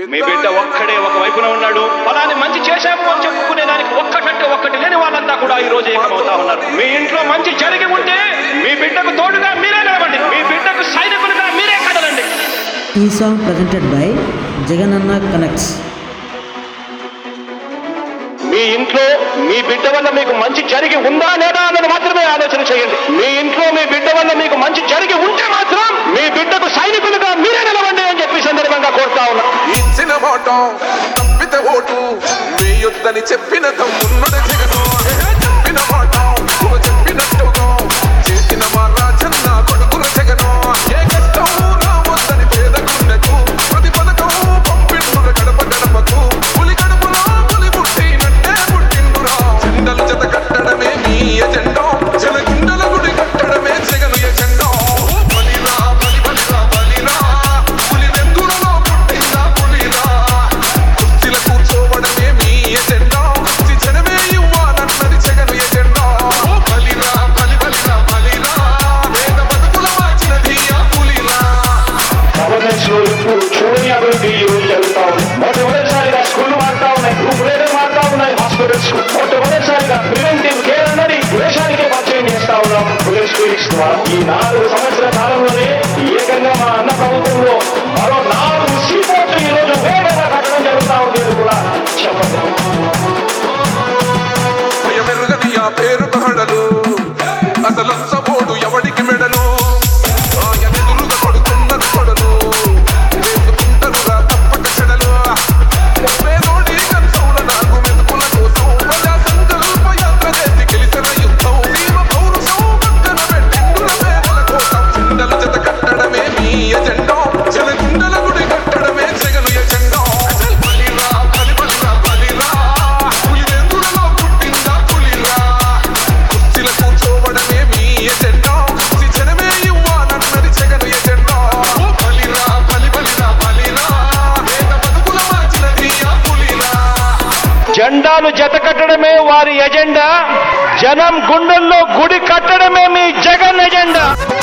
మీ బిడ్డ ఒక్కడే ఒక వైపున ఉన్నాడు ఫలాన్ని మంచి చేశాము అని చెప్పుకునే దానికి ఒక్కటంటే ఒక్కటి లేని వాళ్ళంతా కూడా ఈ రోజు ఏకమవుతా ఉన్నారు మీ ఇంట్లో మంచి జరిగి ఉంటే మీ బిడ్డకు తోడుగా మీరే నిలవండి మీ బిడ్డకు సైనికులుగా మీరే కదలండి ఈ song presented by Jagananna connects మీ ఇంట్లో మీ బిడ్డ వల్ల మీకు మంచి జరిగి ఉందా లేదా అన్నది మాత్రమే ఆలోచన చేయండి మీ ఇంట్లో మీ బిడ్డ వల్ల మీకు మంచి జరిగి ఉంటే మాత్రం మీ బిడ్డకు సైనికులుగా మీరే నిలవండి అని చెప్పి సందర్భంగా కోరుతా ఉన్నా ఇచ్చిన మాట తప్పితే ఓటు మీ యుద్ధని చెప్పిన తమ్మున్నది జగను చెప్పిన మాట నువ్వు చెప్పినట్టుగా చేసిన మా రాజన్న కొడుకుల జగను ఏ కష్టం రావద్దని పేద గుండెకు ప్రతి పథకం పంపిండుర గడప గడపకు పులి గడపలో పులి పుట్టినట్టే పుట్టిండురా జెండలు జత కట్టడమే మీ ఎజెండా జన గుండెల గుడి కట్టడమే జగను ఎజెండా బలిరా బలి బలిరా బలిరా పులి వెందులలో పుట్టిందా పులిరా కుర్చీల కూర్చోవడమే మీ ఎజెండా కుర్చీ జనమే ఇవ్వాలన్నది జగను ఎజెండా బలిరా బలి బలిరా బలిరా వేద బతుకుల మార్చినది ఆ పులిరా గవర్నెన్స్ లో ఇప్పుడు చూడని అభివృద్ధి ఈ రోజు జరుగుతా ఉంది మొట్టమొదటిసారిగా స్కూళ్ళు మారుతా ఉన్నాయి గ్రూప్ రేట్లు మారుతా ఉన్నాయి హాస్పిటల్స్ మొట్టమొదటిసారిగా ప్రివెంటివ్ కేర్ అన్నది దేశానికే పరిచయం చేస్తా ఉన్నాం పోలీస్ క్లినిక్స్ ద్వారా ఈ నాలుగు సంవత్సరాల కాలంలోనే ఏకంగా మా అన్న ప్రభుత్వంలో మరో నాలుగు సీపోర్ట్లు ఈ రోజు వేగంగా కట్టడం జరుగుతా ఉంది అని కూడా చెప్పండి భయమెరుగని ఆ పేరు బహడలు అసలు సపోడు ఎవడికి మెడలు ఆయన ఎదురుగా కొడుతున్నారు కొడలు వేసుకుంటారు రా తప్పక చెడలు పేదోడి కంచౌల నాకు మెతుకుల కోసం ప్రజా సంకల్ప యాత్ర చేసి గెలిచిన యుద్ధం భీమ పౌరుషం పక్కన పెట్టిండుల పేదల కోసం చిండల జత కట్టడమే మీ ఎజెండా జన గుండెల గుడి కట్టడమే జగను ఎజెండా బలిరా బలి బలిరా బలిరా పులి వెందులలో పుట్టిందా పులిరా కుర్చీల కూర్చోవడమే మీ ఎజెండా కుర్చీ జనమే ఇవ్వాలన్నది జగను ఎజెండా బలిరా బలి బలిరా బలిరా వేద బతుకుల మార్చినది ఆ పులిరా జెండాలు జత కట్టడమే వారి ఎజెండా జనం గుండెల్లో గుడి కట్టడమే మీ జగన్ ఎజెండా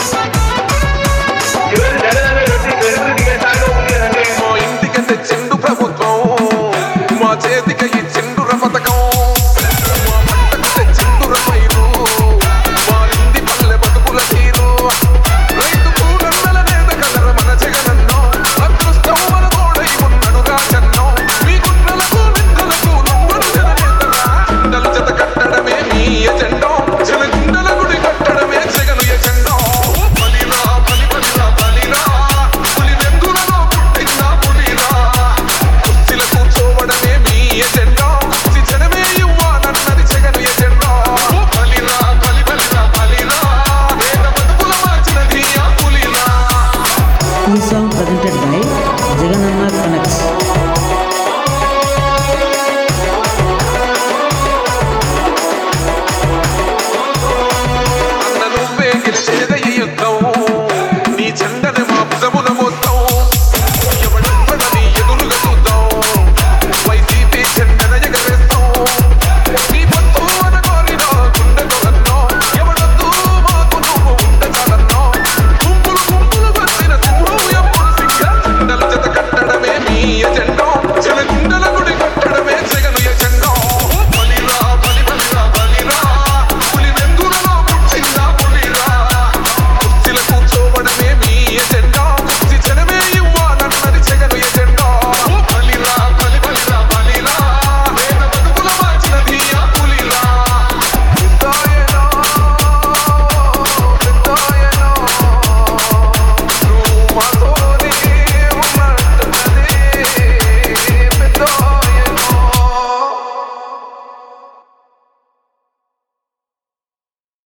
మా ఇంటికి తెచ్చిండు ప్రభుత్వం మా చేతికి ఇచ్చిండుర పథకం మా పంటకు తెచ్చిండుర పైరు మా ఇంటి పల్లె బతుకుల తీరు రైతు కూడన్నల నేత కలర మన జగనన్నో అదృష్టం మన తోడై ఉన్నడు రాజన్నో మీ గుండెలకు నిందలకు నొంగడు జననేతరా చిండలు జత కట్టడమే మీ ఎజెండో జన గుండెల గుడి కట్టడమే జగను ఎజెండో బలిరా బలి బలిరా బలిరా పులి వెందులలో పుట్టిందా పులిరా కుర్చీల కూర్చోవడమే మీ ఎజెండా కుర్చీ జనమే ఇవ్వాలన్నది జగను ఎజెండా బలిరా బలి బలిరా బలిరా వేద బతుకుల మార్చినది ఆ పులిరా ఈ song presented by Jagananna connects